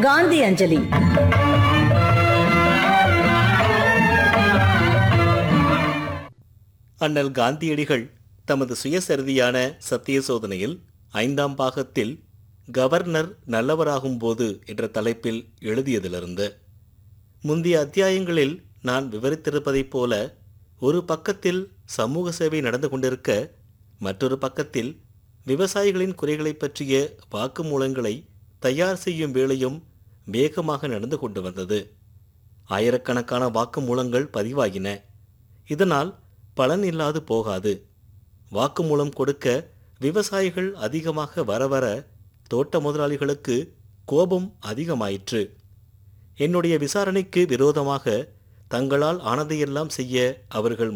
காந்தி அஞ்சலி அண்ணல் காந்தியடிகள் தமது சுயசரிதியான சத்திய சோதனையில் ஐந்தாம் பாகத்தில் கவர்னர் நல்லவராகும்போது என்ற தலைப்பில் எழுதியதிலிருந்து முந்தைய அத்தியாயங்களில் நான் விவரித்திருப்பதைப் போல ஒரு பக்கத்தில் சமூக சேவை நடந்து கொண்டிருக்க மற்றொரு பக்கத்தில் விவசாயிகளின் குறைகளைப் பற்றிய வாக்குமூலங்களை தயார் செய்யும் வேலையும் வேகமாக நடந்து கொண்டு வந்தது ஆயிரக்கணக்கான வாக்குமூலங்கள் பதிவாகின இதனால் பலன் இல்லாது போகாது வாக்குமூலம் கொடுக்க விவசாயிகள் அதிகமாக வர வர தோட்ட முதலாளிகளுக்கு கோபம் அதிகமாயிற்று என்னுடைய விசாரணைக்கு விரோதமாக தங்களால் ஆனதையெல்லாம் செய்ய அவர்கள்